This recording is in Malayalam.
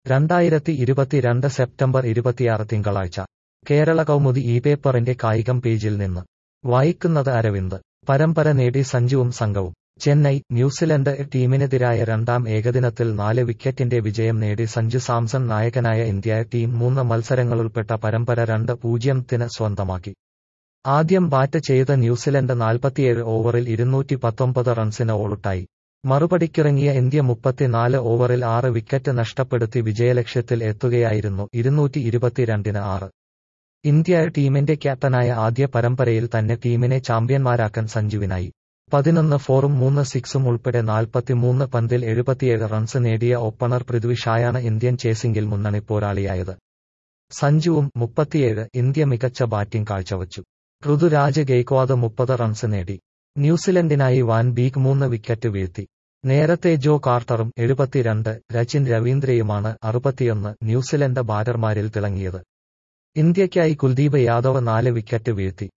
രണ്ടായിരത്തി ഇരുപത്തിരണ്ട് സെപ്റ്റംബർ ഇരുപത്തിയാറ് തിങ്കളാഴ്ച കേരള കൗമുദി ഈ പേപ്പറിന്റെ കായികം പേജിൽ നിന്ന് വായിക്കുന്നത് അരവിന്ദ് പരമ്പര നേടി സഞ്ജുവും സംഘവും ചെന്നൈ ന്യൂസിലൻഡ് ടീമിനെതിരായ രണ്ടാം ഏകദിനത്തിൽ നാല് വിക്കറ്റിന്റെ വിജയം നേടി സഞ്ജു സാംസൺ നായകനായ ഇന്ത്യ ടീം മൂന്ന് മത്സരങ്ങളുൾപ്പെട്ട പരമ്പര രണ്ട് പൂജ്യത്തിന് സ്വന്തമാക്കി ആദ്യം ബാറ്റ് ചെയ്ത ന്യൂസിലൻഡ് നാൽപ്പത്തിയേഴ് ഓവറിൽ ഇരുന്നൂറ്റി പത്തൊമ്പത് റൺസിന് ഓളുട്ടായി മറുപടിക്കിറങ്ങിയ ഇന്ത്യ മുപ്പത്തിനാല് ഓവറിൽ ആറ് വിക്കറ്റ് നഷ്ടപ്പെടുത്തി വിജയലക്ഷ്യത്തിൽ എത്തുകയായിരുന്നു ഇരുന്നൂറ്റി ഇരുപത്തിരണ്ടിന് ആറ് ഇന്ത്യ ടീമിന്റെ ക്യാപ്റ്റനായ ആദ്യ പരമ്പരയിൽ തന്നെ ടീമിനെ ചാമ്പ്യന്മാരാക്കാൻ സഞ്ജുവിനായി പതിനൊന്ന് ഫോറും മൂന്ന് സിക്സും ഉൾപ്പെടെ നാൽപ്പത്തിമൂന്ന് പന്തിൽ എഴുപത്തിയേഴ് റൺസ് നേടിയ ഓപ്പണർ പൃഥ്വി ഷായാണ് ഇന്ത്യൻ ചേസിംഗിൽ മുന്നണി പോരാളിയായത് സഞ്ജുവും മുപ്പത്തിയേഴ് ഇന്ത്യ മികച്ച ബാറ്റിംഗ് കാഴ്ചവച്ചു ഋതുരാജ് ഗെയ്ക്വാദ് മുപ്പത് റൺസ് നേടി ന്യൂസിലൻഡിനായി വാൻ ബീഗ് മൂന്ന് വിക്കറ്റ് വീഴ്ത്തി നേരത്തെ ജോ കാർട്ടറും എഴുപത്തിരണ്ട് രച്ചിൻ രവീന്ദ്രയുമാണ് അറുപത്തിയൊന്ന് ന്യൂസിലൻഡ് ബാറ്റർമാരിൽ തിളങ്ങിയത് ഇന്ത്യയ്ക്കായി കുൽദീപ് യാദവ് നാല് വിക്കറ്റ് വീഴ്ത്തി